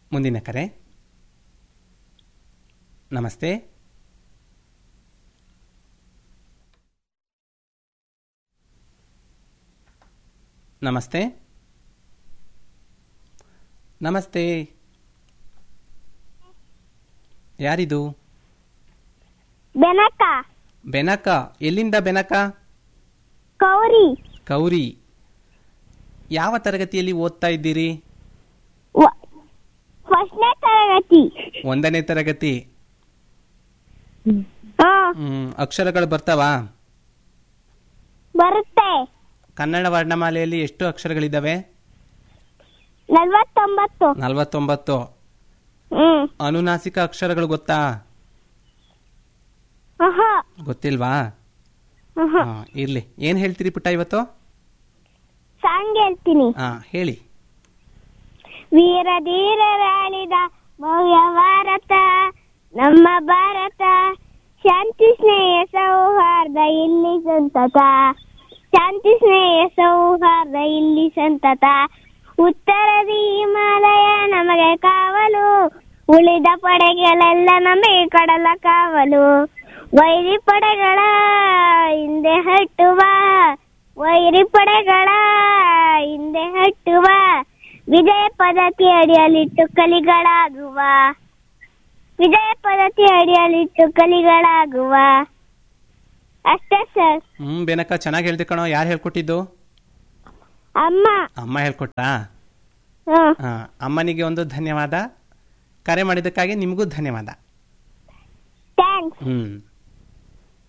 ಮುಂದಿನ ಕರೆ ನಮಸ್ತೆ ನಮಸ್ತೆ ನಮಸ್ತೆ ಯಾರಿದು ಬೆನಕ ಬೆನಕ ಎಲ್ಲಿಂದ ಬೆನಕ ಕೌರಿ ಕೌರಿ ಯಾವ ತರಗತಿಯಲ್ಲಿ ಓದ್ತಾ ಇದ್ದೀರಿ ಫಸ್ಟ್ನೇ ತರಗತಿ ಒಂದನೇ ತರಗತಿ ಹಾ ಹ್ಮ್, ಅಕ್ಷರಗಳು ಬರ್ತಾವಾ ಬರುತ್ತೆ ಕನ್ನಡ ವರ್ಣಮಾಲೆಯಲ್ಲಿ ಎಷ್ಟು ಅಕ್ಷರಗಳಿದ್ದಾವೆ ನಲ್ವತ್ತೊಂಬತ್ತು ನಲವತ್ತೊಂಬತ್ತು ಹ್ಮ್ ಅನುನಾಸಿಕ ಅಕ್ಷರಗಳು ಗೊತ್ತಾ ಆಹಾ, ಗೊತ್ತಿಲ್ವಾ ಆಹಾ. ಹಾ, ಇರ್ಲಿ ಏನ್ ಹೇಳ್ತೀರಿ ಪುಟ್ಟ ಇವತ್ತು ಸಾಂಗ್ ಹೇಳ್ತೀನಿ ಹಾ ಹೇಳಿ ವೀರ ಧೀರರಾಳಿದ ಭವ್ಯ ಭಾರತ ನಮ್ಮ ಭಾರತ ಶಾಂತಿ ಸ್ನೇಹ ಸೌಹಾರ್ದ ಇಲ್ಲಿ ಸಂತತ ಶಾಂತಿ ಸ್ನೇಹ ಸೌಹಾರ್ದ ಇಲ್ಲಿ ಸಂತತ ಉತ್ತರದಿ ಹಿಮಾಲಯ ನಮಗೆ ಕಾವಲು ಉಳಿದ ಪಡೆಗಳೆಲ್ಲ ನಮಗೆ ಕಡಲ ಕಾವಲು ವೈರಿ ಪಡೆಗಳ ಹಿಂದೆ ಹಟ್ಟುವ ವೈರಿ ಪಡೆಗಳ ಹಿಂದೆ ಹಟ್ಟುವ ವಿಜಯ ಪದತಿ ಅಡಿಯಲ್ಲಿಟ್ಟು ಕಲಿಗಳಾಗುವ ವಿಜಯ ಪದತಿ ಅಡಿಯಲ್ಲಿಟ್ಟು ಕಲಿಗಳಾಗುವ ಅಷ್ಟೇ ಸರ್ ಹ್ಮ್ ಬೆನಕ ಚೆನ್ನಾಗಿ ಹೇಳ್ದೆ ಕಣೋ ಯಾರು ಹೇಳ್ಕೊಟ್ಟಿದ್ದು ಅಮ್ಮ ಅಮ್ಮ ಹೇಳ್ಕೊಟ್ಟಾ ಹ ಹಾ ಅಮ್ಮನಿಗೆ ಒಂದು ಧನ್ಯವಾದ ಕರೆ ಮಾಡಿದ್ದಕ್ಕಾಗಿ ನಿಮಗೂ ಧನ್ಯವಾದ ಥ್ಯಾಂಕ್ಸ್ ಹ್ಮ್